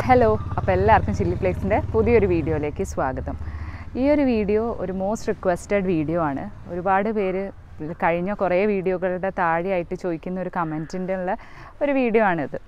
hello അപ്പോൾ എല്ലാവർക്കും chilli ഫ്ലേക്സിൻ്റെ പുതിയൊരു വീഡിയോയിലേക്ക് സ്വാഗതം ഈ ഒരു വീഡിയോ ഒരു മോസ്റ്റ് റിക്വസ്റ്റഡ് വീഡിയോ ആണ് ഒരുപാട് പേര് കഴിഞ്ഞ കുറേ വീഡിയോകളുടെ താഴെയായിട്ട് ചോദിക്കുന്ന ഒരു കമൻറ്റിൻ്റെ ഉള്ള ഒരു വീഡിയോ ആണിത്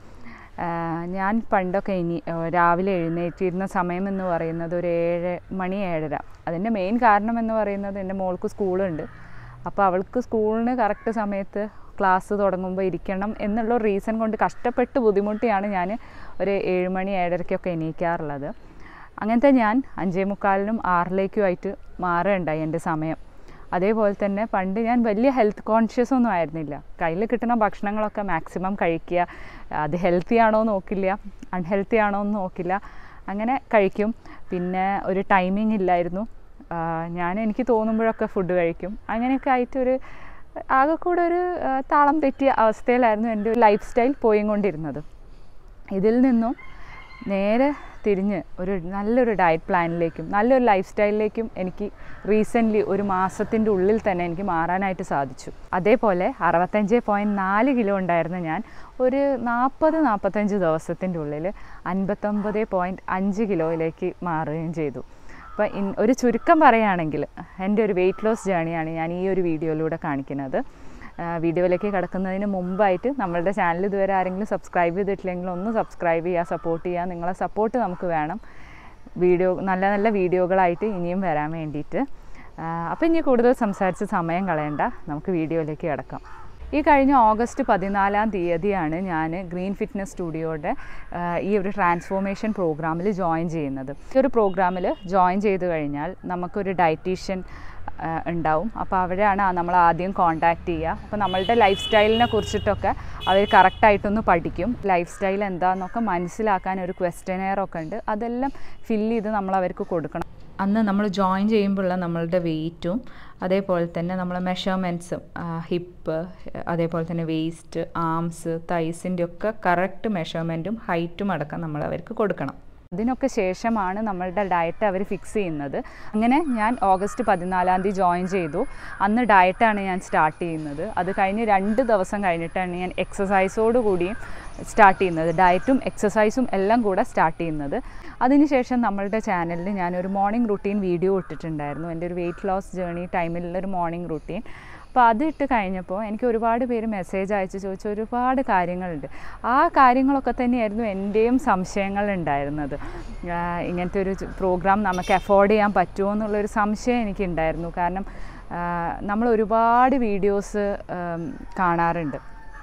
ആഹ് ഞാൻ പണ്ടൊക്കെ ഇനി ആഹ് രാവിലെ എഴുന്നേറ്റിരുന്ന സമയം എന്ന് പറയുന്നത് ഒരു ഏഴ് മണി ഏഴര അതിൻ്റെ മെയിൻ കാരണം എന്ന് പറയുന്നത് എൻ്റെ മോൾക്ക് സ്കൂളുണ്ട് അപ്പോൾ അവൾക്ക് സ്കൂളിന് കറക്റ്റ് സമയത്ത് ക്ലാസ് തുടങ്ങുമ്പോൾ ഇരിക്കണം എന്നുള്ള റീസൺ കൊണ്ട് കഷ്ടപ്പെട്ട് ബുദ്ധിമുട്ടിയാണ് ഞാൻ ഒരു ഏഴ് മണി ഏഴരയ്ക്കൊക്കെ എണീക്കാറുള്ളത് അങ്ങനത്തെ ഞാൻ അഞ്ചേ മുക്കാലിനും ആറിലേക്കുമായിട്ട് മാറുകയുണ്ടായി എൻ്റെ സമയം അതേപോലെ തന്നെ പണ്ട് ഞാൻ വലിയ ഹെൽത്ത് കോൺഷ്യസ് ഒന്നും ആയിരുന്നില്ല കയ്യിൽ കിട്ടുന്ന ഭക്ഷണങ്ങളൊക്കെ മാക്സിമം കഴിക്കുക അത് ഹെൽത്തി ആണോ നോക്കില്ല അൺഹെൽത്തി ആണോ എന്ന് നോക്കില്ല അങ്ങനെ കഴിക്കും പിന്നെ ഒരു ടൈമിംഗ് ഇല്ലായിരുന്നു ആഹ് ഞാൻ എനിക്ക് തോന്നുമ്പോഴൊക്കെ ഫുഡ് കഴിക്കും അങ്ങനെയൊക്കെ ആയിട്ടൊരു ആകെ കൂടെ ഒരു ആഹ് താളം തെറ്റിയ അവസ്ഥയിലായിരുന്നു എൻ്റെ ഒരു ലൈഫ് സ്റ്റൈൽ പോയിക്കൊണ്ടിരുന്നത് ഇതിൽ നിന്നും നേരെ തിരിഞ്ഞ് ഒരു നല്ലൊരു ഡയറ്റ് പ്ലാനിലേക്കും നല്ലൊരു ലൈഫ് സ്റ്റൈലിലേക്കും എനിക്ക് റീസെൻ്റ്ലി ഒരു മാസത്തിൻ്റെ ഉള്ളിൽ തന്നെ എനിക്ക് മാറാനായിട്ട് സാധിച്ചു അതേപോലെ അറുപത്തഞ്ച് പോയിൻറ്റ് നാല് കിലോ ഉണ്ടായിരുന്ന ഞാൻ ഒരു നാൽപ്പത് നാൽപ്പത്തഞ്ച് ദിവസത്തിൻ്റെ ഉള്ളിൽ അൻപത്തൊമ്പത് പോയിൻറ്റ് അഞ്ച് കിലോയിലേക്ക് മാറുകയും ചെയ്തു അപ്പോൾ ഇൻ ഒരു ചുരുക്കം പറയുകയാണെങ്കിൽ എൻ്റെ ഒരു വെയിറ്റ് ലോസ് ജേണിയാണ് ഞാൻ ഈ ഒരു വീഡിയോയിലൂടെ കാണിക്കുന്നത് ആ, വീഡിയോയിലേക്ക് കിടക്കുന്നതിന് മുമ്പായിട്ട് നമ്മളുടെ ചാനൽ ഇതുവരെ ആരെങ്കിലും സബ്സ്ക്രൈബ് ചെയ്തിട്ടില്ലെങ്കിൽ ഒന്ന് സബ്സ്ക്രൈബ് ചെയ്യുക സപ്പോർട്ട് ചെയ്യുക നിങ്ങളെ സപ്പോർട്ട് നമുക്ക് വേണം വീഡിയോ നല്ല നല്ല വീഡിയോകളായിട്ട് ഇനിയും വരാൻ വേണ്ടിയിട്ട് അപ്പോൾ ഇനി കൂടുതൽ സംസാരിച്ച് സമയം കളയണ്ട നമുക്ക് വീഡിയോയിലേക്ക് കിടക്കാം ഈ കഴിഞ്ഞ ഓഗസ്റ്റ് പതിനാലാം തീയതിയാണ് ഞാൻ ഗ്രീൻ ഫിറ്റ്നസ് സ്റ്റുഡിയോയുടെ ആ, ഈ ഒരു ട്രാൻസ്ഫോർമേഷൻ പ്രോഗ്രാമിൽ ജോയിൻ ചെയ്യുന്നത് ഈ ഒരു പ്രോഗ്രാമിൽ ജോയിൻ ചെയ്ത് കഴിഞ്ഞാൽ നമുക്കൊരു ഡയറ്റീഷ്യൻ ഉണ്ടാവും അപ്പോൾ അവരെയാണ് നമ്മൾ ആദ്യം കോണ്ടാക്ട് ചെയ്യുക അപ്പോൾ നമ്മളുടെ ലൈഫ് സ്റ്റൈലിനെ കുറിച്ചിട്ടൊക്കെ അവർ കറക്റ്റായിട്ടൊന്ന് പഠിക്കും ലൈഫ് സ്റ്റൈൽ എന്താണെന്നൊക്കെ മനസ്സിലാക്കാൻ ഒരു ക്വസ്റ്റനെയർ ഒക്കെ ഉണ്ട് അതെല്ലാം ഫില്ല് ചെയ്ത് നമ്മൾ അവർക്ക് കൊടുക്കണം അന്ന് നമ്മൾ ജോയിൻ ചെയ്യുമ്പോഴുള്ള നമ്മളുടെ വെയിറ്റും അതേപോലെ തന്നെ നമ്മളെ മെഷർമെൻറ്റ്സും ഹിപ്പ് അതേപോലെ തന്നെ വേസ്റ്റ് ആംസ് തൈസിൻ്റെ ഒക്കെ കറക്റ്റ് മെഷർമെൻറ്റും ഹൈറ്റും അടക്കം നമ്മൾ അവർക്ക് കൊടുക്കണം ഇതിനൊക്കെ ശേഷമാണ് നമ്മളുടെ ഡയറ്റ് അവർ ഫിക്സ് ചെയ്യുന്നത് അങ്ങനെ ഞാൻ ഓഗസ്റ്റ് പതിനാലാം തീയതി ജോയിൻ ചെയ്തു അന്ന് ഡയറ്റാണ് ഞാൻ സ്റ്റാർട്ട് ചെയ്യുന്നത് അത് കഴിഞ്ഞ് രണ്ട് ദിവസം കഴിഞ്ഞിട്ടാണ് ഞാൻ എക്സസൈസോട് കൂടിയും സ്റ്റാർട്ട് ചെയ്യുന്നത് ഡയറ്റും എക്സസൈസും എല്ലാം കൂടെ സ്റ്റാർട്ട് ചെയ്യുന്നത് അതിനുശേഷം നമ്മളുടെ ചാനലിൽ ഞാനൊരു മോർണിംഗ് റുട്ടീൻ വീഡിയോ ഇട്ടിട്ടുണ്ടായിരുന്നു എൻ്റെ ഒരു വെയിറ്റ് ലോസ് ജേണി ടൈമിലുള്ള ഒരു മോർണിംഗ് റുട്ടീൻ അപ്പോൾ അത് ഇട്ട് കഴിഞ്ഞപ്പോൾ എനിക്ക് ഒരുപാട് പേര് മെസ്സേജ് അയച്ച് ചോദിച്ച ഒരുപാട് കാര്യങ്ങളുണ്ട് ആ കാര്യങ്ങളൊക്കെ തന്നെയായിരുന്നു എൻ്റെയും സംശയങ്ങൾ ഉണ്ടായിരുന്നത് ആഹ് ഇങ്ങനത്തെ ഒരു പ്രോഗ്രാം നമുക്ക് അഫോർഡ് ചെയ്യാൻ പറ്റുമോ എന്നുള്ളൊരു സംശയം എനിക്കുണ്ടായിരുന്നു കാരണം ആഹ് നമ്മൾ ഒരുപാട് വീഡിയോസ് കാണാറുണ്ട്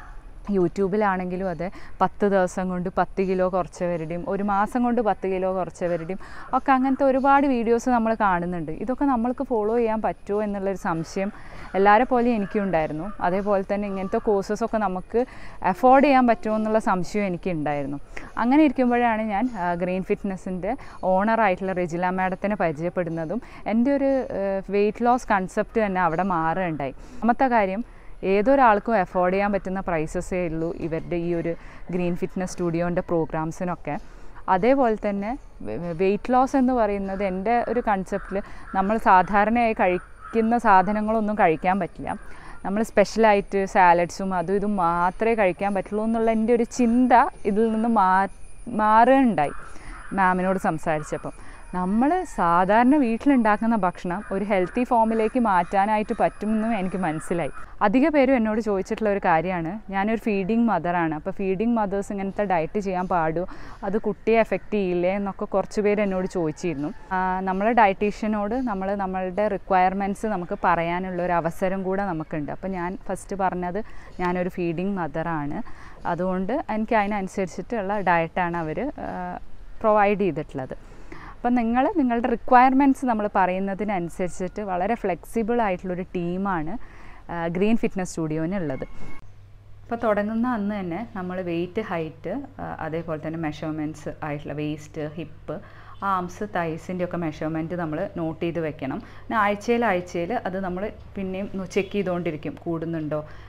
യൂട്യൂബിലാണെങ്കിലും അതെ പത്ത് ദിവസം കൊണ്ട് പത്ത് കിലോ കുറച്ചവരുടെയും ഒരു മാസം കൊണ്ട് പത്ത് കിലോ കുറച്ചവരുടെയും ഒക്കെ അങ്ങനത്തെ ഒരുപാട് വീഡിയോസ് നമ്മൾ കാണുന്നുണ്ട് ഇതൊക്കെ നമ്മൾക്ക് ഫോളോ ചെയ്യാൻ പറ്റുമോ എന്നുള്ളൊരു സംശയം എല്ലാവരെ പോലെ എനിക്കും ഉണ്ടായിരുന്നു അതേപോലെ തന്നെ ഇങ്ങനത്തെ കോഴ്സസ് ഒക്കെ നമുക്ക് അഫോർഡ് ചെയ്യാൻ പറ്റുമോ എന്നുള്ള സംശയം എനിക്കുണ്ടായിരുന്നു അങ്ങനെ ഇരിക്കുമ്പോഴാണ് ഞാൻ ഗ്രീൻ ഫിറ്റ്നസിൻ്റെ ഓണറായിട്ടുള്ള റെജില മാഡത്തിനെ പരിചയപ്പെടുന്നതും എൻ്റെ ഒരു വെയിറ്റ് ലോസ് കൺസെപ്റ്റ് തന്നെ അവിടെ മാറുകയുണ്ടായി ഒന്നാമത്തെ കാര്യം ഏതൊരാൾക്കും അഫോർഡ് ചെയ്യാൻ പറ്റുന്ന പ്രൈസസേ ഉള്ളൂ ഇവരുടെ ഈ ഒരു ഗ്രീൻ ഫിറ്റ്നസ് സ്റ്റുഡിയോൻ്റെ പ്രോഗ്രാംസിനൊക്കെ അതേപോലെ തന്നെ വെയിറ്റ് ലോസ് എന്ന് പറയുന്നത് എൻ്റെ ഒരു കൺസെപ്റ്റിൽ നമ്മൾ സാധാരണയായി കഴിക്കുന്ന സാധനങ്ങളൊന്നും കഴിക്കാൻ പറ്റില്ല നമ്മൾ സ്പെഷ്യലായിട്ട് സാലഡ്സും അതും ഇതും മാത്രമേ കഴിക്കാൻ പറ്റുള്ളൂ എന്നുള്ള എൻ്റെ ഒരു ചിന്ത ഇതിൽ നിന്ന് മാ മാറുകയുണ്ടായി മാമിനോട് സംസാരിച്ചപ്പം നമ്മൾ സാധാരണ വീട്ടിലുണ്ടാക്കുന്ന ഭക്ഷണം ഒരു ഹെൽത്തി ഫോമിലേക്ക് മാറ്റാനായിട്ട് പറ്റുമെന്നും എനിക്ക് മനസ്സിലായി അധിക പേരും എന്നോട് ചോദിച്ചിട്ടുള്ള ഒരു കാര്യമാണ് ഞാനൊരു ഫീഡിങ് മദറാണ് അപ്പോൾ ഫീഡിങ് മദേഴ്സ് ഇങ്ങനത്തെ ഡയറ്റ് ചെയ്യാൻ പാടുമോ അത് കുട്ടിയെ എഫക്റ്റ് ചെയ്യില്ലേ എന്നൊക്കെ കുറച്ച് പേര് എന്നോട് ചോദിച്ചിരുന്നു നമ്മളെ ഡയറ്റീഷ്യനോട് നമ്മൾ നമ്മളുടെ റിക്വയർമെൻറ്റ്സ് നമുക്ക് പറയാനുള്ള ഒരു അവസരം കൂടെ നമുക്കുണ്ട് അപ്പോൾ ഞാൻ ഫസ്റ്റ് പറഞ്ഞത് ഞാനൊരു ഫീഡിങ് മദറാണ് അതുകൊണ്ട് എനിക്ക് അതിനനുസരിച്ചിട്ടുള്ള ഡയറ്റാണ് അവർ പ്രൊവൈഡ് ചെയ്തിട്ടുള്ളത് അപ്പം നിങ്ങൾ നിങ്ങളുടെ റിക്വയർമെൻറ്റ്സ് നമ്മൾ പറയുന്നതിനനുസരിച്ചിട്ട് വളരെ ഫ്ലെക്സിബിൾ ആയിട്ടുള്ളൊരു ടീമാണ് ഗ്രീൻ ഫിറ്റ്നസ് സ്റ്റുഡിയോനുള്ളത് അപ്പോൾ തുടങ്ങുന്ന അന്ന് തന്നെ നമ്മൾ വെയിറ്റ് ഹൈറ്റ് അതേപോലെ തന്നെ മെഷർമെൻറ്റ്സ് ആയിട്ടുള്ള വേസ്റ്റ് ഹിപ്പ് ആംസ് തൈസിൻ്റെ ഒക്കെ മെഷർമെൻറ്റ് നമ്മൾ നോട്ട് ചെയ്ത് വെക്കണം പിന്നെ ആഴ്ചയിൽ ആഴ്ചയിൽ അത് നമ്മൾ പിന്നെയും ചെക്ക് ചെയ്തുകൊണ്ടിരിക്കും കൂടുന്നുണ്ടോ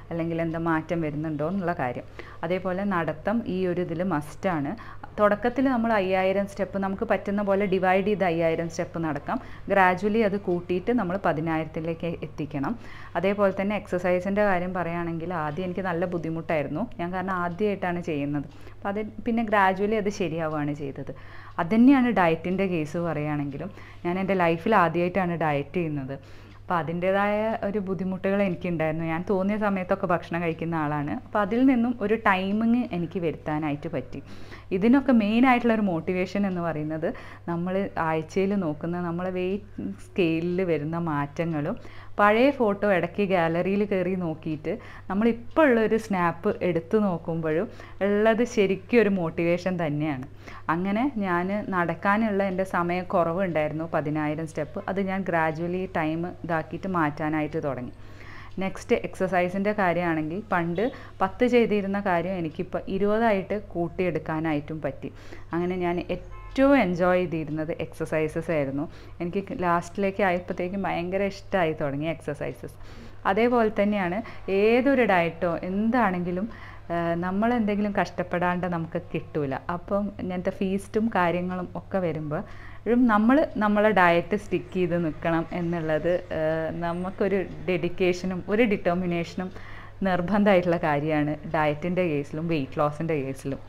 അല്ലെങ്കിൽ എന്താ മാറ്റം വരുന്നുണ്ടോ എന്നുള്ള കാര്യം അതേപോലെ നടത്തം ഈ ഒരു ഇതിൽ മസ്റ്റാണ് തുടക്കത്തിൽ നമ്മൾ അയ്യായിരം സ്റ്റെപ്പ് നമുക്ക് പറ്റുന്ന പോലെ ഡിവൈഡ് ചെയ്ത് അയ്യായിരം സ്റ്റെപ്പ് നടക്കാം ഗ്രാജുവലി അത് കൂട്ടിയിട്ട് നമ്മൾ പതിനായിരത്തിലേക്ക് എത്തിക്കണം അതേപോലെ തന്നെ എക്സസൈസിൻ്റെ കാര്യം പറയുകയാണെങ്കിൽ ആദ്യം എനിക്ക് നല്ല ബുദ്ധിമുട്ടായിരുന്നു ഞാൻ കാരണം ആദ്യമായിട്ടാണ് ചെയ്യുന്നത് അപ്പോൾ അത് പിന്നെ ഗ്രാജുവലി അത് ശരിയാവുകയാണ് ചെയ്തത് അതുതന്നെയാണ് ഡയറ്റിൻ്റെ കേസ് പറയുകയാണെങ്കിലും ഞാൻ എൻ്റെ ലൈഫിൽ ആദ്യമായിട്ടാണ് ഡയറ്റ് ചെയ്യുന്നത് അപ്പോൾ അതിൻ്റേതായ ഒരു ബുദ്ധിമുട്ടുകൾ എനിക്കുണ്ടായിരുന്നു ഞാൻ തോന്നിയ സമയത്തൊക്കെ ഭക്ഷണം കഴിക്കുന്ന ആളാണ് അപ്പോൾ അതിൽ നിന്നും ഒരു ടൈമിങ് എനിക്ക് വരുത്താനായിട്ട് പറ്റി ഇതിനൊക്കെ മെയിൻ ആയിട്ടുള്ള ഒരു മോട്ടിവേഷൻ എന്ന് പറയുന്നത് നമ്മൾ ആഴ്ചയിൽ നോക്കുന്ന നമ്മളെ വെയിറ്റ് സ്കെയിലിൽ വരുന്ന മാറ്റങ്ങളും പഴയ ഫോട്ടോ ഇടയ്ക്ക് ഗാലറിയിൽ കയറി നോക്കിയിട്ട് നമ്മളിപ്പോൾ ഉള്ളൊരു സ്നാപ്പ് എടുത്തു നോക്കുമ്പോഴും ഉള്ളത് ശരിക്കും ഒരു മോട്ടിവേഷൻ തന്നെയാണ് അങ്ങനെ ഞാൻ നടക്കാനുള്ള എൻ്റെ സമയം കുറവുണ്ടായിരുന്നു പതിനായിരം സ്റ്റെപ്പ് അത് ഞാൻ ഗ്രാജുവലി ടൈം ഇതാക്കിയിട്ട് മാറ്റാനായിട്ട് തുടങ്ങി നെക്സ്റ്റ് എക്സസൈസിൻ്റെ കാര്യമാണെങ്കിൽ പണ്ട് പത്ത് ചെയ്തിരുന്ന കാര്യം എനിക്കിപ്പോൾ ഇരുപതായിട്ട് കൂട്ടിയെടുക്കാനായിട്ടും പറ്റി അങ്ങനെ ഞാൻ ഏറ്റവും എൻജോയ് ചെയ്തിരുന്നത് എക്സസൈസസ് ആയിരുന്നു എനിക്ക് ലാസ്റ്റിലേക്ക് ആയപ്പോഴത്തേക്കും ഭയങ്കര ഇഷ്ടമായി തുടങ്ങി എക്സസൈസസ് അതേപോലെ തന്നെയാണ് ഏതൊരു ഡയറ്റോ എന്താണെങ്കിലും നമ്മളെന്തെങ്കിലും കഷ്ടപ്പെടാണ്ട് നമുക്ക് കിട്ടൂല അപ്പം ഇങ്ങനത്തെ ഫീസ്റ്റും കാര്യങ്ങളും ഒക്കെ വരുമ്പോൾ നമ്മൾ നമ്മളെ ഡയറ്റ് സ്റ്റിക്ക് ചെയ്ത് നിൽക്കണം എന്നുള്ളത് നമുക്കൊരു ഡെഡിക്കേഷനും ഒരു ഡിറ്റർമിനേഷനും നിർബന്ധമായിട്ടുള്ള കാര്യമാണ് ഡയറ്റിൻ്റെ കേസിലും വെയിറ്റ് ലോസിൻ്റെ കേസിലും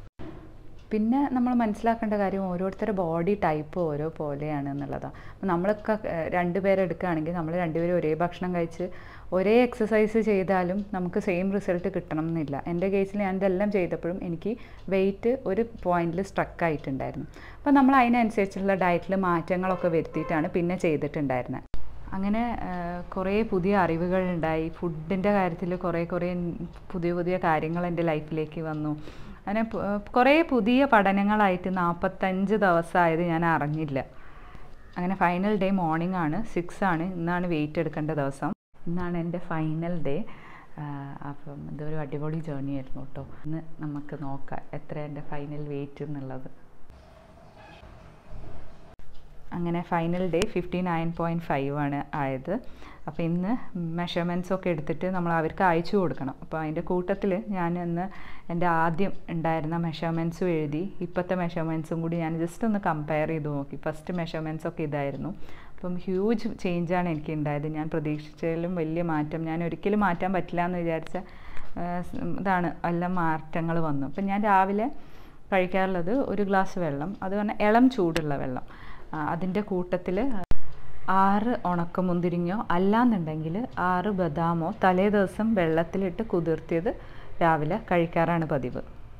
പിന്നെ നമ്മൾ മനസ്സിലാക്കേണ്ട കാര്യം ഓരോരുത്തരുടെ ബോഡി ടൈപ്പ് ഓരോ പോലെയാണ് എന്നുള്ളതാണ് അപ്പോൾ നമ്മളൊക്കെ രണ്ടുപേരെ എടുക്കുകയാണെങ്കിൽ നമ്മൾ രണ്ടുപേരും ഒരേ ഭക്ഷണം കഴിച്ച് ഒരേ എക്സസൈസ് ചെയ്താലും നമുക്ക് സെയിം റിസൾട്ട് കിട്ടണം എന്നില്ല എൻ്റെ കേസിൽ ഞാൻ ഇതെല്ലാം ചെയ്തപ്പോഴും എനിക്ക് വെയിറ്റ് ഒരു പോയിന്റിൽ സ്ട്രക്ക് ആയിട്ടുണ്ടായിരുന്നു അപ്പോൾ നമ്മൾ അതിനനുസരിച്ചുള്ള ഡയറ്റിൽ മാറ്റങ്ങളൊക്കെ വരുത്തിയിട്ടാണ് പിന്നെ ചെയ്തിട്ടുണ്ടായിരുന്നത് അങ്ങനെ കുറേ പുതിയ അറിവുകളുണ്ടായി ഫുഡിൻ്റെ കാര്യത്തിൽ കുറേ കുറേ പുതിയ പുതിയ കാര്യങ്ങൾ എൻ്റെ ലൈഫിലേക്ക് വന്നു അങ്ങനെ കുറേ പുതിയ പഠനങ്ങളായിട്ട് നാൽപ്പത്തഞ്ച് ദിവസമായത് ഞാൻ അറിഞ്ഞില്ല അങ്ങനെ ഫൈനൽ ഡേ മോർണിംഗ് ആണ് സിക്സ് ആണ് ഇന്നാണ് വെയിറ്റ് എടുക്കേണ്ട ദിവസം ഇന്നാണ് എൻ്റെ ഫൈനൽ ഡേ അപ്പം ഇതൊരു അടിപൊളി ജേർണി ആയിരുന്നു കേട്ടോ ഇന്ന് നമുക്ക് നോക്കാം എത്ര എൻ്റെ ഫൈനൽ വെയിറ്റ് എന്നുള്ളത് അങ്ങനെ final day fifty nine point five ആണ് ആയത് അപ്പോൾ ഇന്ന് മെഷർമെൻറ്റ്സ് ഒക്കെ എടുത്തിട്ട് നമ്മൾ അവർക്ക് അയച്ചു കൊടുക്കണം അപ്പോൾ അതിൻ്റെ കൂട്ടത്തിൽ ഞാൻ ഇന്ന് എൻ്റെ ആദ്യം ഉണ്ടായിരുന്ന മെഷർമെൻറ്റ്സും എഴുതി ഇപ്പോഴത്തെ മെഷർമെൻറ്റ്സും കൂടി ഞാൻ ജസ്റ്റ് ഒന്ന് കമ്പയർ ചെയ്ത് നോക്കി ഫസ്റ്റ് മെഷർമെൻറ്റ്സ് ഒക്കെ ഇതായിരുന്നു അപ്പം ഹ്യൂജ് ചേഞ്ചാണ് എനിക്ക് ഉണ്ടായത് ഞാൻ പ്രതീക്ഷിച്ചതിലും വലിയ മാറ്റം ഞാൻ ഒരിക്കലും മാറ്റാൻ പറ്റില്ല എന്ന് വിചാരിച്ച ഇതാണ് എല്ലാം മാറ്റങ്ങൾ വന്നു അപ്പം ഞാൻ രാവിലെ കഴിക്കാറുള്ളത് ഒരു ഗ്ലാസ് വെള്ളം അത് പറഞ്ഞാൽ ഇളം ചൂടുള്ള വെള്ളം അതിൻ്റെ കൂട്ടത്തിൽ ആറ് ഉണക്കമുന്തിരിങ്ങയോ അല്ലാന്നുണ്ടെങ്കിൽ ആറ് ബദാമോ തലേ ദിവസം വെള്ളത്തിലിട്ട് കുതിർത്തിയത് രാവിലെ കഴിക്കാറാണ് പതിവ്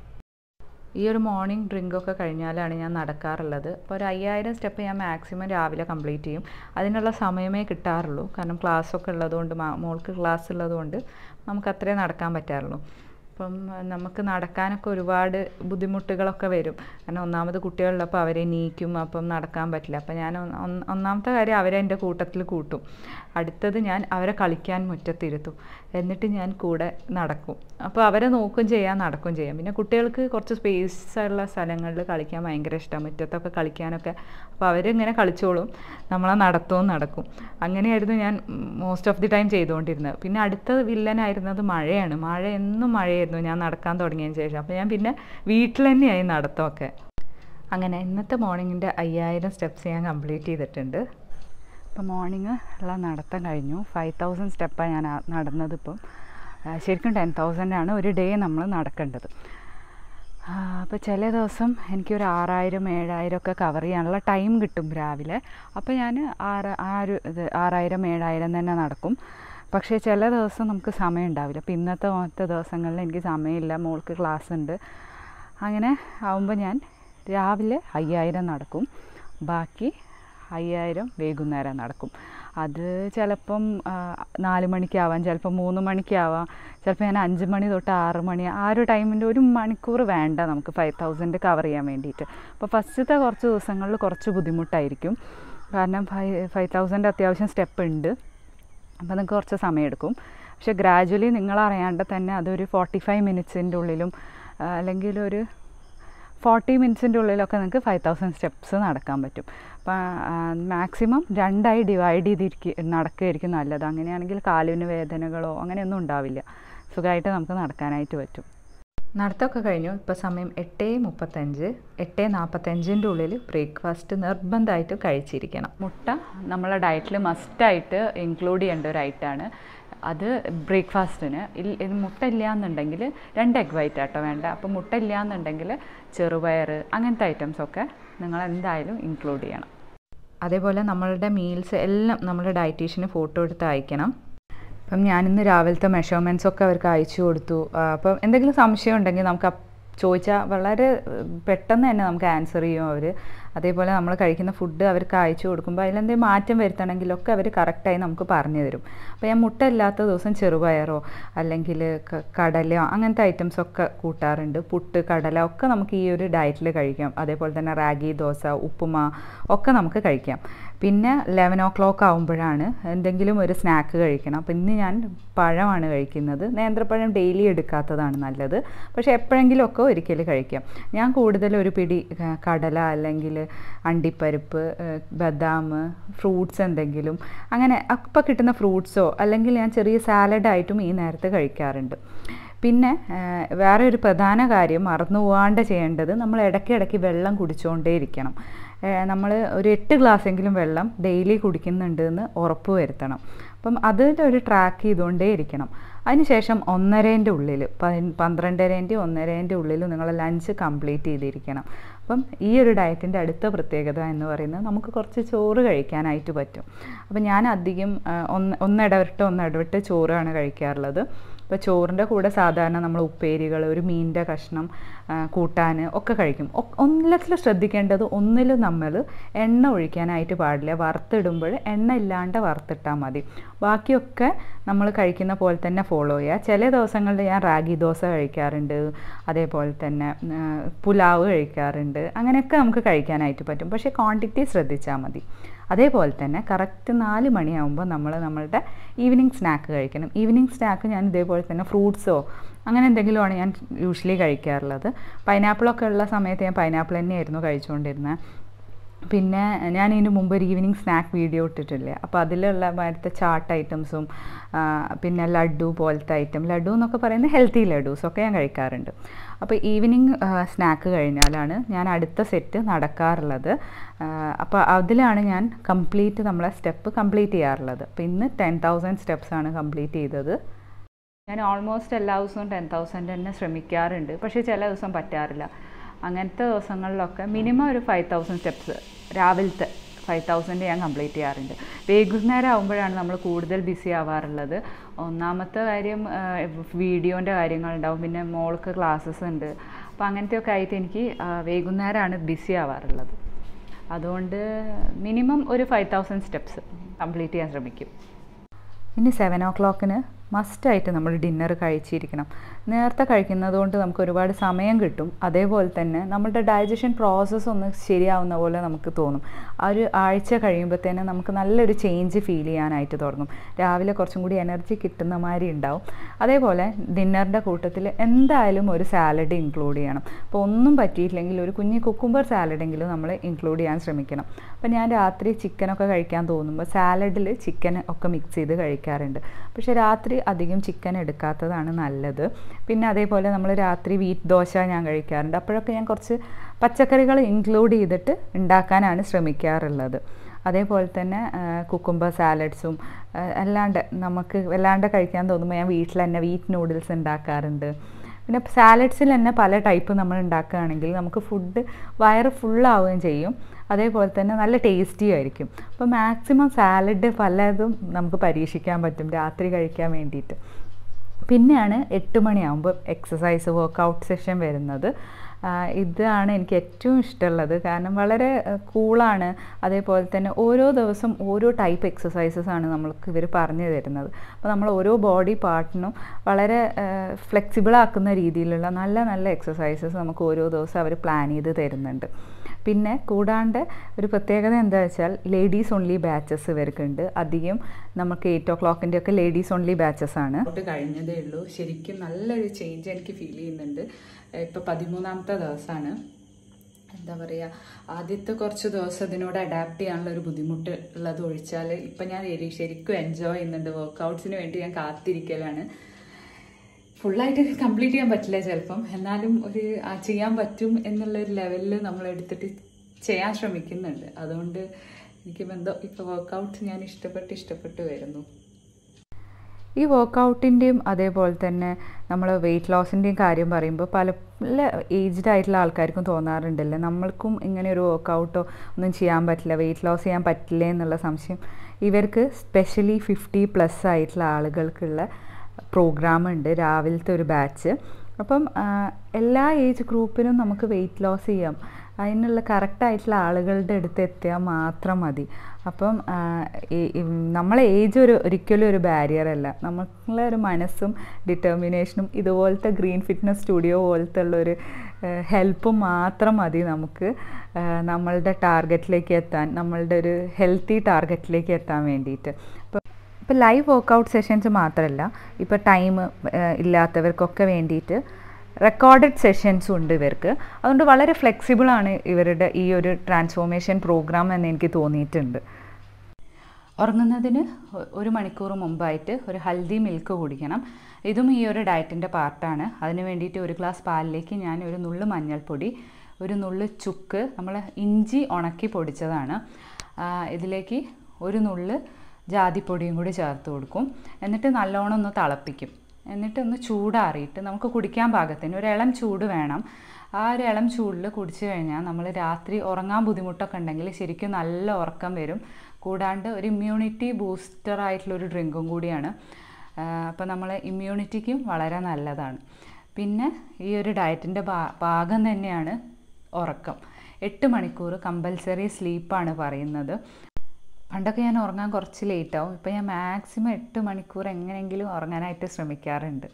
ഈ ഒരു മോർണിംഗ് ഡ്രിങ്കൊക്കെ കഴിഞ്ഞാലാണ് ഞാൻ നടക്കാറുള്ളത് അപ്പോൾ ഒരു അയ്യായിരം സ്റ്റെപ്പ് ഞാൻ മാക്സിമം രാവിലെ കംപ്ലീറ്റ് ചെയ്യും അതിനുള്ള സമയമേ കിട്ടാറുള്ളൂ കാരണം ക്ലാസ്സൊക്കെ ഉള്ളതുകൊണ്ട് മോൾക്ക് ക്ലാസ് ഉള്ളതുകൊണ്ട് നമുക്ക് അത്രേ നടക്കാൻ പറ്റാറുള്ളൂ അപ്പം നമുക്ക് നടക്കാനൊക്കെ ഒരുപാട് ബുദ്ധിമുട്ടുകളൊക്കെ വരും കാരണം ഒന്നാമത് കുട്ടികളുള്ളപ്പോൾ അവരെ നീക്കും അപ്പം നടക്കാൻ പറ്റില്ല അപ്പം ഞാൻ ഒന്നാമത്തെ കാര്യം അവരെ എൻ്റെ കൂട്ടത്തിൽ കൂട്ടും അടുത്തത് ഞാൻ അവരെ കളിക്കാൻ മുറ്റത്തിരുത്തും എന്നിട്ട് ഞാൻ കൂടെ നടക്കും അപ്പോൾ അവരെ നോക്കും ചെയ്യാം നടക്കും ചെയ്യാം പിന്നെ കുട്ടികൾക്ക് കുറച്ച് സ്പേസ് ഉള്ള സ്ഥലങ്ങളിൽ കളിക്കാൻ ഭയങ്കര ഇഷ്ടമാണ് മുറ്റത്തൊക്കെ കളിക്കാനൊക്കെ അപ്പോൾ അവരിങ്ങനെ കളിച്ചോളും നമ്മളെ നടത്തവും നടക്കും അങ്ങനെയായിരുന്നു ഞാൻ മോസ്റ്റ് ഓഫ് ദി ടൈം ചെയ്തുകൊണ്ടിരുന്നത് പിന്നെ അടുത്ത വില്ലനായിരുന്നത് മഴയാണ് മഴ എന്നും മഴയായിരുന്നു ഞാൻ നടക്കാൻ തുടങ്ങിയതിന് ശേഷം അപ്പോൾ ഞാൻ പിന്നെ വീട്ടിൽ തന്നെയായി നടത്തമൊക്കെ അങ്ങനെ ഇന്നത്തെ മോർണിംഗിൻ്റെ അയ്യായിരം സ്റ്റെപ്സ് ഞാൻ കംപ്ലീറ്റ് ചെയ്തിട്ടുണ്ട് അപ്പോൾ മോർണിംഗ് ഉള്ള നടത്തം കഴിഞ്ഞു ഫൈവ് തൗസൻഡ് സ്റ്റെപ്പാണ് ഞാൻ നടന്നത് ഇപ്പം ശരിക്കും ടെൻ തൗസൻഡാണ് ഒരു ഡേ നമ്മൾ നടക്കേണ്ടത് അപ്പോൾ ചില ദിവസം എനിക്കൊരു ആറായിരം ഏഴായിരം ഒക്കെ കവർ ചെയ്യാനുള്ള ടൈം കിട്ടും രാവിലെ അപ്പോൾ ഞാൻ ആറ് ആ ഒരു ഇത് ആറായിരം ഏഴായിരം തന്നെ നടക്കും പക്ഷേ ചില ദിവസം നമുക്ക് സമയം ഉണ്ടാവില്ല അപ്പോൾ ഇന്നത്തെ മറ്റേ ദിവസങ്ങളിൽ എനിക്ക് സമയമില്ല മോൾക്ക് ക്ലാസ് ഉണ്ട് അങ്ങനെ ആവുമ്പോൾ ഞാൻ രാവിലെ അയ്യായിരം നടക്കും ബാക്കി അയ്യായിരം വൈകുന്നേരം നടക്കും അത് ചിലപ്പം നാല് മണിക്കാവാം ചിലപ്പം മൂന്ന് മണിക്കാവാം ചിലപ്പോൾ ഞാൻ അഞ്ച് മണി തൊട്ട് ആറ് മണി ആ ഒരു ടൈമിൻ്റെ ഒരു മണിക്കൂർ വേണ്ട നമുക്ക് ഫൈവ് തൗസൻഡ് കവർ ചെയ്യാൻ വേണ്ടിയിട്ട് അപ്പോൾ ഫസ്റ്റത്തെ കുറച്ച് ദിവസങ്ങളിൽ കുറച്ച് ബുദ്ധിമുട്ടായിരിക്കും കാരണം ഫൈവ് ഫൈവ് തൗസൻഡ് അത്യാവശ്യം സ്റ്റെപ്പ് ഉണ്ട് അപ്പോൾ നിങ്ങൾക്ക് കുറച്ച് സമയമെടുക്കും പക്ഷെ ഗ്രാജുവലി നിങ്ങളറിയാണ്ട് തന്നെ അതൊരു ഫോർട്ടി ഫൈവ് മിനിറ്റ്സിൻ്റെ ഉള്ളിലും അല്ലെങ്കിൽ ഒരു ഫോർട്ടി മിനിറ്റ്സിൻ്റെ ഉള്ളിലൊക്കെ നിങ്ങൾക്ക് ഫൈവ് തൗസൻഡ് സ്റ്റെപ്സ് നടക്കാൻ പറ്റും അപ്പം മാക്സിമം രണ്ടായി ഡിവൈഡ് ചെയ്തിരിക്കുക നടക്കുകയായിരിക്കും നല്ലത് അങ്ങനെയാണെങ്കിൽ കാലിന് വേദനകളോ അങ്ങനെയൊന്നും ഉണ്ടാവില്ല സുഖമായിട്ട് നമുക്ക് നടക്കാനായിട്ട് പറ്റും നടത്തമൊക്കെ കഴിഞ്ഞു ഇപ്പോൾ സമയം എട്ട് മുപ്പത്തഞ്ച് എട്ട് നാൽപ്പത്തഞ്ചിൻ്റെ ഉള്ളിൽ ബ്രേക്ക്ഫാസ്റ്റ് നിർബന്ധമായിട്ട് കഴിച്ചിരിക്കണം മുട്ട നമ്മളെ ഡയറ്റിൽ മസ്റ്റായിട്ട് ഇൻക്ലൂഡ് ചെയ്യേണ്ട ഒരു ഐറ്റമാണ് അത് ബ്രേക്ക്ഫാസ്റ്റിന് ഇൽ മുട്ട ഇല്ല എന്നുണ്ടെങ്കിൽ രണ്ട് എഗ് വൈറ്റ് ആട്ടോ വേണ്ട അപ്പോൾ മുട്ട ഇല്ല എന്നുണ്ടെങ്കിൽ ചെറുപയർ അങ്ങനത്തെ ഐറ്റംസൊക്കെ നിങ്ങൾ എന്തായാലും ഇൻക്ലൂഡ് ചെയ്യണം അതേപോലെ നമ്മളുടെ മീൽസ് എല്ലാം നമ്മുടെ ഡയറ്റീഷ്യന് ഫോട്ടോ എടുത്ത് അയക്കണം അപ്പം ഞാനിന്ന് രാവിലത്തെ മെഷർമെൻറ്റ്സ് ഒക്കെ അവർക്ക് അയച്ചു കൊടുത്തു അപ്പം എന്തെങ്കിലും സംശയം ഉണ്ടെങ്കിൽ നമുക്ക് ചോദിച്ചാൽ വളരെ പെട്ടെന്ന് തന്നെ നമുക്ക് ആൻസർ ചെയ്യും അവർ അതേപോലെ നമ്മൾ കഴിക്കുന്ന ഫുഡ് അവർക്ക് അയച്ചു കൊടുക്കുമ്പോൾ അതിലെന്തെങ്കിലും മാറ്റം വരുത്തണമെങ്കിലൊക്കെ അവർ കറക്റ്റായി നമുക്ക് പറഞ്ഞു തരും അപ്പോൾ ഞാൻ മുട്ട ഇല്ലാത്ത ദിവസം ചെറുപയറോ അല്ലെങ്കിൽ കടലയോ അങ്ങനത്തെ ഐറ്റംസ് ഒക്കെ കൂട്ടാറുണ്ട് പുട്ട് കടല ഒക്കെ നമുക്ക് ഈ ഒരു ഡയറ്റിൽ കഴിക്കാം അതേപോലെ തന്നെ റാഗി ദോശ ഉപ്പുമ ഒക്കെ നമുക്ക് കഴിക്കാം പിന്നെ ലെവൻ ഓ ക്ലോക്ക് ആകുമ്പോഴാണ് എന്തെങ്കിലും ഒരു സ്നാക്ക് കഴിക്കണം അപ്പോൾ ഇന്ന് ഞാൻ പഴമാണ് കഴിക്കുന്നത് നേന്ത്രപ്പഴം ഡെയിലി എടുക്കാത്തതാണ് നല്ലത് പക്ഷേ എപ്പോഴെങ്കിലുമൊക്കെ ഒരിക്കൽ കഴിക്കാം ഞാൻ കൂടുതൽ ഒരു പിടി കടല അല്ലെങ്കിൽ അണ്ടിപ്പരിപ്പ് ബദാം ഫ്രൂട്ട്സ് എന്തെങ്കിലും അങ്ങനെ അപ്പം കിട്ടുന്ന ഫ്രൂട്ട്സോ അല്ലെങ്കിൽ ഞാൻ ചെറിയ സാലഡായിട്ടും ഈ നേരത്തെ കഴിക്കാറുണ്ട് പിന്നെ വേറെ ഒരു പ്രധാന കാര്യം മറന്നു പോകാണ്ട് ചെയ്യേണ്ടത് നമ്മൾ ഇടയ്ക്കിടയ്ക്ക് വെള്ളം കുടിച്ചുകൊണ്ടേ ഇരിക്കണം നമ്മൾ ഒരു എട്ട് ഗ്ലാസ്സെങ്കിലും വെള്ളം ഡെയിലി കുടിക്കുന്നുണ്ട് എന്ന് ഉറപ്പ് വരുത്തണം അപ്പം അതിൻ്റെ ഒരു ട്രാക്ക് ചെയ്തുകൊണ്ടേ ഇരിക്കണം അതിനുശേഷം ഒന്നരേൻ്റെ ഉള്ളിൽ പന്ത്രണ്ടരേൻ്റെ ഒന്നരേൻ്റെ ഉള്ളിൽ നിങ്ങൾ ലഞ്ച് കംപ്ലീറ്റ് ചെയ്തിരിക്കണം അപ്പം ഈ ഒരു ഡയറ്റിൻ്റെ അടുത്ത പ്രത്യേകത എന്ന് പറയുന്നത് നമുക്ക് കുറച്ച് ചോറ് കഴിക്കാനായിട്ട് പറ്റും അപ്പം ഞാൻ അധികം ഒന്ന് ഒന്നിടവിട്ട് ഒന്നിടവിട്ട് ചോറാണ് കഴിക്കാറുള്ളത് ഇപ്പോൾ ചോറിൻ്റെ കൂടെ സാധാരണ നമ്മൾ ഉപ്പേരികൾ ഒരു മീനിൻ്റെ കഷ്ണം കൂട്ടാൻ ഒക്കെ കഴിക്കും ഒന്നിലത്തിൽ ശ്രദ്ധിക്കേണ്ടത് ഒന്നിൽ നമ്മൾ എണ്ണ ഒഴിക്കാനായിട്ട് പാടില്ല വറുത്തിടുമ്പോൾ എണ്ണ ഇല്ലാണ്ട് വറുത്തിട്ടാൽ മതി ബാക്കിയൊക്കെ നമ്മൾ കഴിക്കുന്ന പോലെ തന്നെ ഫോളോ ചെയ്യുക ചില ദിവസങ്ങളിൽ ഞാൻ റാഗി ദോശ കഴിക്കാറുണ്ട് അതേപോലെ തന്നെ പുലാവ് കഴിക്കാറുണ്ട് അങ്ങനെയൊക്കെ നമുക്ക് കഴിക്കാനായിട്ട് പറ്റും പക്ഷേ ക്വാണ്ടിറ്റി ശ്രദ്ധിച്ചാൽ മതി അതേപോലെ തന്നെ കറക്റ്റ് നാല് മണിയാകുമ്പോൾ നമ്മൾ നമ്മളുടെ ഈവനിങ് സ്നാക്ക് കഴിക്കണം ഈവനിങ് സ്നാക്ക് ഞാൻ ഇതേപോലെ തന്നെ ഫ്രൂട്ട്സോ അങ്ങനെ എന്തെങ്കിലുമാണ് ഞാൻ യൂഷ്വലി കഴിക്കാറുള്ളത് പൈനാപ്പിളൊക്കെ ഉള്ള സമയത്ത് ഞാൻ പൈനാപ്പിൾ തന്നെയായിരുന്നു കഴിച്ചുകൊണ്ടിരുന്നത് പിന്നെ ഞാൻ ഇതിന് മുമ്പ് ഒരു ഈവനിങ് സ്നാക്ക് വീഡിയോ ഇട്ടിട്ടില്ലേ അപ്പോൾ അതിലുള്ള മറ്റത്തെ ചാട്ട് ഐറ്റംസും പിന്നെ ലഡു പോലത്തെ ഐറ്റം ലഡു എന്നൊക്കെ പറയുന്നത് ഹെൽത്തി ലഡൂസൊക്കെ ഞാൻ കഴിക്കാറുണ്ട് അപ്പോൾ ഈവനിങ് സ്നാക്ക് കഴിഞ്ഞാലാണ് ഞാൻ അടുത്ത സെറ്റ് നടക്കാറുള്ളത് അപ്പോൾ അതിലാണ് ഞാൻ കംപ്ലീറ്റ് നമ്മളെ സ്റ്റെപ്പ് കംപ്ലീറ്റ് ചെയ്യാറുള്ളത് അപ്പോൾ ഇന്ന് ടെൻ തൗസൻഡ് സ്റ്റെപ്സാണ് കംപ്ലീറ്റ് ചെയ്തത് ഞാൻ ഓൾമോസ്റ്റ് എല്ലാ ദിവസവും ടെൻ തൗസൻഡ് തന്നെ ശ്രമിക്കാറുണ്ട് പക്ഷേ ചില ദിവസം പറ്റാറില്ല അങ്ങനത്തെ ദിവസങ്ങളിലൊക്കെ മിനിമം ഒരു ഫൈവ് തൗസൻഡ് സ്റ്റെപ്സ് രാവിലത്തെ ഫൈവ് തൗസൻഡ് ഞാൻ കംപ്ലീറ്റ് ചെയ്യാറുണ്ട് വൈകുന്നേരം ആകുമ്പോഴാണ് നമ്മൾ കൂടുതൽ ബിസി ആവാറുള്ളത് ഒന്നാമത്തെ കാര്യം വീഡിയോൻ്റെ കാര്യങ്ങളുണ്ടാവും പിന്നെ മോൾക്ക് ക്ലാസ്സസ് ഉണ്ട് അപ്പോൾ അങ്ങനത്തെയൊക്കെ ആയിട്ട് എനിക്ക് വൈകുന്നേരമാണ് ബിസി ആവാറുള്ളത് അതുകൊണ്ട് മിനിമം ഒരു ഫൈവ് തൗസൻഡ് സ്റ്റെപ്സ് കംപ്ലീറ്റ് ചെയ്യാൻ ശ്രമിക്കും ഇനി സെവൻ ഓ ക്ലോക്കിന് മസ്റ്റായിട്ട് നമ്മൾ ഡിന്നർ കഴിച്ചിരിക്കണം നേരത്തെ കഴിക്കുന്നത് കൊണ്ട് നമുക്ക് ഒരുപാട് സമയം കിട്ടും അതേപോലെ തന്നെ നമ്മളുടെ ഡൈജഷൻ പ്രോസസ്സ് ഒന്ന് ശരിയാവുന്ന പോലെ നമുക്ക് തോന്നും ആ ഒരു ആഴ്ച കഴിയുമ്പോഴത്തേന് നമുക്ക് നല്ലൊരു ചേഞ്ച് ഫീൽ ചെയ്യാനായിട്ട് തുടങ്ങും രാവിലെ കുറച്ചും കൂടി എനർജി കിട്ടുന്ന മാതിരി ഉണ്ടാവും അതേപോലെ ഡിന്നറിൻ്റെ കൂട്ടത്തിൽ എന്തായാലും ഒരു സാലഡ് ഇൻക്ലൂഡ് ചെയ്യണം അപ്പോൾ ഒന്നും പറ്റിയിട്ടില്ലെങ്കിൽ ഒരു കുഞ്ഞ് കുക്കുംബർ സാലഡെങ്കിലും നമ്മൾ ഇൻക്ലൂഡ് ചെയ്യാൻ ശ്രമിക്കണം അപ്പോൾ ഞാൻ രാത്രി ചിക്കനൊക്കെ കഴിക്കാൻ തോന്നുമ്പോൾ സാലഡിൽ ചിക്കൻ ഒക്കെ മിക്സ് ചെയ്ത് കഴിക്കാറുണ്ട് പക്ഷേ രാത്രി അധികം ചിക്കൻ എടുക്കാത്തതാണ് നല്ലത് പിന്നെ അതേപോലെ നമ്മൾ രാത്രി വീറ്റ് ദോശ ഞാൻ കഴിക്കാറുണ്ട് അപ്പോഴൊക്കെ ഞാൻ കുറച്ച് പച്ചക്കറികൾ ഇൻക്ലൂഡ് ചെയ്തിട്ട് ഉണ്ടാക്കാനാണ് ശ്രമിക്കാറുള്ളത് അതേപോലെ തന്നെ കുക്കുംബർ സാലഡ്സും അല്ലാണ്ട് നമുക്ക് വല്ലാണ്ട് കഴിക്കാൻ തോന്നുമ്പോൾ ഞാൻ വീട്ടിൽ തന്നെ വീറ്റ് നൂഡിൽസ് ഉണ്ടാക്കാറുണ്ട് പിന്നെ സാലഡ്സിൽ തന്നെ പല ടൈപ്പ് നമ്മൾ ഉണ്ടാക്കുകയാണെങ്കിൽ നമുക്ക് ഫുഡ് വയറ് ഫുള്ളാവുകയും ചെയ്യും അതേപോലെ തന്നെ നല്ല ടേസ്റ്റി ആയിരിക്കും അപ്പോൾ മാക്സിമം സാലഡ് പലതും നമുക്ക് പരീക്ഷിക്കാൻ പറ്റും രാത്രി കഴിക്കാൻ വേണ്ടിയിട്ട് പിന്നെയാണ് എട്ട് മണിയാകുമ്പോൾ എക്സസൈസ് വർക്കൗട്ട് സെഷൻ വരുന്നത് ഇതാണ് എനിക്ക് ഏറ്റവും ഇഷ്ടമുള്ളത് കാരണം വളരെ കൂളാണ് അതേപോലെ തന്നെ ഓരോ ദിവസം ഓരോ ടൈപ്പ് എക്സസൈസസ് ആണ് നമ്മൾക്ക് ഇവർ പറഞ്ഞു തരുന്നത് അപ്പോൾ നമ്മൾ ഓരോ ബോഡി പാർട്ടിനും വളരെ ഫ്ലെക്സിബിൾ ആക്കുന്ന രീതിയിലുള്ള നല്ല നല്ല എക്സസൈസസ് നമുക്ക് ഓരോ ദിവസം അവർ പ്ലാൻ ചെയ്ത് തരുന്നുണ്ട് പിന്നെ കൂടാണ്ട് ഒരു പ്രത്യേകത എന്താ വെച്ചാൽ ലേഡീസ് ഓൺലി ബാച്ചസ് ഇവർക്കുണ്ട് അധികം നമുക്ക് എയ്റ്റ് ഓ ക്ലോക്കിൻ്റെ ഒക്കെ ലേഡീസ് ഓൺലി ബാച്ചസ് ആണ് കഴിഞ്ഞതേ ഉള്ളൂ ശരിക്കും നല്ലൊരു ചേഞ്ച് എനിക്ക് ഫീൽ ചെയ്യുന്നുണ്ട് ഇപ്പോൾ പതിമൂന്നാമത്തെ ദിവസമാണ് എന്താ പറയുക ആദ്യത്തെ കുറച്ച് ദിവസം ഇതിനോട് അഡാപ്റ്റ് ചെയ്യാനുള്ള ഒരു ബുദ്ധിമുട്ട് ഉള്ളത് ഒഴിച്ചാൽ ഇപ്പം ഞാൻ ശരിക്കും എൻജോയ് ചെയ്യുന്നുണ്ട് വർക്കൗട്ട്സിന് വേണ്ടി ഞാൻ കാത്തിരിക്കലാണ് ഫുള്ളായിട്ട് കംപ്ലീറ്റ് ചെയ്യാൻ പറ്റില്ല ചിലപ്പം എന്നാലും ഒരു ആ, ചെയ്യാൻ പറ്റും എന്നുള്ള ഒരു ലെവലിൽ നമ്മൾ എടുത്തിട്ട് ചെയ്യാൻ ശ്രമിക്കുന്നുണ്ട് അതുകൊണ്ട് എനിക്ക് എന്തോ ഇപ്പോൾ വർക്കൗട്ട് ഞാൻ ഇഷ്ടപ്പെട്ട് ഇഷ്ടപ്പെട്ട് വരുന്നു ഈ വർക്കൗട്ടിൻ്റെയും അതേപോലെ തന്നെ നമ്മൾ വെയിറ്റ് ലോസിൻ്റെയും കാര്യം പറയുമ്പോൾ പല പല ഏജ്ഡ് ആയിട്ടുള്ള ആൾക്കാർക്കും തോന്നാറുണ്ടല്ലോ നമ്മൾക്കും ഇങ്ങനെ ഒരു വർക്കൗട്ടോ ഒന്നും ചെയ്യാൻ പറ്റില്ല വെയിറ്റ് ലോസ് ചെയ്യാൻ പറ്റില്ല എന്നുള്ള സംശയം ഇവർക്ക് സ്പെഷ്യലി ഫിഫ്റ്റി പ്ലസ് ആയിട്ടുള്ള ആളുകൾക്കുള്ള പ്രോഗ്രാം ഉണ്ട് രാവിലത്തെ ഒരു ബാച്ച് അപ്പം ആ, എല്ലാ ഏജ് ഗ്രൂപ്പിനും നമുക്ക് വെയിറ്റ് ലോസ് ചെയ്യാം അതിനുള്ള കറക്റ്റായിട്ടുള്ള ആളുകളുടെ അടുത്ത് എത്തിയാൽ മാത്രം മതി അപ്പം ആ, ഈ- ഈ നമ്മളെ ഏജ് ഒരു ഒരിക്കലും ഒരു ബാരിയർ അല്ല നമ്മളെ ഒരു മനസ്സും ഡിറ്റർമിനേഷനും ഇതുപോലത്തെ ഗ്രീൻ ഫിറ്റ്നസ് സ്റ്റുഡിയോ പോലത്തെ ഉള്ളൊരു ഹെൽപ്പും മാത്രം മതി നമുക്ക് ആ, നമ്മളുടെ ടാർഗറ്റിലേക്ക് എത്താൻ നമ്മളുടെ ഒരു ഹെൽത്തി ടാർഗറ്റിലേക്ക് എത്താൻ വേണ്ടിയിട്ട് അപ്പോൾ ഇപ്പോൾ ലൈവ് വർക്കൗട്ട് സെഷൻസ് മാത്രമല്ല ഇപ്പോൾ ടൈം ഇല്ലാത്തവർക്കൊക്കെ വേണ്ടിയിട്ട് റെക്കോർഡഡ് സെഷൻസും ഉണ്ട് ഇവർക്ക് അതുകൊണ്ട് വളരെ ഫ്ലെക്സിബിളാണ് ഇവരുടെ ഈ ഒരു ട്രാൻസ്ഫോർമേഷൻ പ്രോഗ്രാം എന്ന് എനിക്ക് തോന്നിയിട്ടുണ്ട് ഉറങ്ങുന്നതിന് ഒ- ഒരു മണിക്കൂർ മുമ്പായിട്ട് ഒരു ഹൽദി മിൽക്ക് കുടിക്കണം ഇതും ഈ ഒരു ഡയറ്റിൻ്റെ പാർട്ടാണ് അതിന് വേണ്ടിയിട്ട് ഒരു ഗ്ലാസ് പാലിലേക്ക് ഞാൻ ഒരു നുള്ളു മഞ്ഞൾപ്പൊടി ഒരു നുള്ളു ചുക്ക് നമ്മൾ ഇഞ്ചി ഉണക്കി പൊടിച്ചതാണ് ആ, ഇതിലേക്ക് ഒരു നുള്ള് ജാതിപ്പൊടിയും കൂടി ചേർത്ത് കൊടുക്കും എന്നിട്ട് നല്ലോണം ഒന്ന് തിളപ്പിക്കും എന്നിട്ട് ഒന്ന് ചൂടാറിയിട്ട് നമുക്ക് കുടിക്കാൻ പാകത്തിന് ഒരു ഇളം ചൂട് വേണം ആ ഒരു ഇളം ചൂടിൽ കുടിച്ചു കഴിഞ്ഞാൽ നമ്മൾ രാത്രി ഉറങ്ങാൻ ബുദ്ധിമുട്ടൊക്കെ ഉണ്ടെങ്കിൽ ശരിക്കും നല്ല ഉറക്കം വരും കൂടാണ്ട് ഒരു ഇമ്മ്യൂണിറ്റി ബൂസ്റ്റർ ആയിട്ടുള്ള ഒരു ഡ്രിങ്കും കൂടിയാണ് അപ്പോൾ നമ്മൾ ഇമ്മ്യൂണിറ്റിക്കും വളരെ നല്ലതാണ് പിന്നെ ഈ ഒരു ഡയറ്റിൻ്റെ ഭാഗം തന്നെയാണ് ഉറക്കം എട്ട് മണിക്കൂർ കമ്പൽസറി സ്ലീപ്പാണ് പറയുന്നത് പണ്ടൊക്കെ ഞാൻ ഉറങ്ങാൻ കുറച്ച് ലേറ്റ് ആവും ഇപ്പം ഞാൻ മാക്സിമം എട്ട് മണിക്കൂർ എങ്ങനെയെങ്കിലും ഉറങ്ങാനായിട്ട് ശ്രമിക്കാറുണ്ട്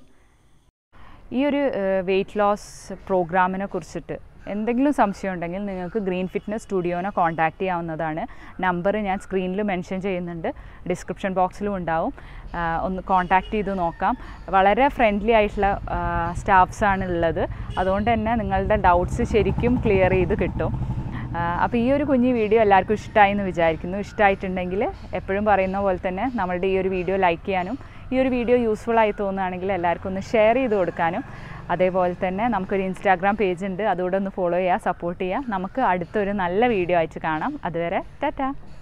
ഈ ഒരു വെയിറ്റ് ലോസ് പ്രോഗ്രാമിനെ കുറിച്ചിട്ട് എന്തെങ്കിലും സംശയം ഉണ്ടെങ്കിൽ നിങ്ങൾക്ക് ഗ്രീൻ ഫിറ്റ്നസ് സ്റ്റുഡിയോനെ കോൺടാക്റ്റ് ചെയ്യാവുന്നതാണ് നമ്പർ ഞാൻ സ്ക്രീനിൽ മെൻഷൻ ചെയ്യുന്നുണ്ട് ഡിസ്ക്രിപ്ഷൻ ബോക്സിലും ഉണ്ടാവും ആ, ഒന്ന് കോൺടാക്റ്റ് ചെയ്ത് നോക്കാം വളരെ ഫ്രണ്ട്ലി ആയിട്ടുള്ള സ്റ്റാഫ്സാണ് ഉള്ളത് അതുകൊണ്ട് തന്നെ നിങ്ങളുടെ ഡൗട്ട്സ് ശരിക്കും ക്ലിയർ ചെയ്ത് കിട്ടും അപ്പോൾ ഈ ഒരു കുഞ്ഞു വീഡിയോ എല്ലാവർക്കും ഇഷ്ടമായി എന്ന് വിചാരിക്കുന്നു ഇഷ്ടമായിട്ടുണ്ടെങ്കിൽ എപ്പോഴും പറയുന്ന പോലെ തന്നെ നമ്മളുടെ ഈ ഒരു വീഡിയോ ലൈക്ക് ചെയ്യാനും ഈ ഒരു വീഡിയോ യൂസ്ഫുൾ ആയി തോന്നുകയാണെങ്കിൽ എല്ലാവർക്കും ഒന്ന് ഷെയർ ചെയ്ത് കൊടുക്കാനും അതേപോലെ തന്നെ നമുക്കൊരു ഇൻസ്റ്റാഗ്രാം പേജ് ഉണ്ട് അതുകൂടെ ഒന്ന് ഫോളോ ചെയ്യുക സപ്പോർട്ട് ചെയ്യുക നമുക്ക് അടുത്തൊരു നല്ല വീഡിയോ ആയിട്ട് കാണാം അതുവരെ ടാറ്റാ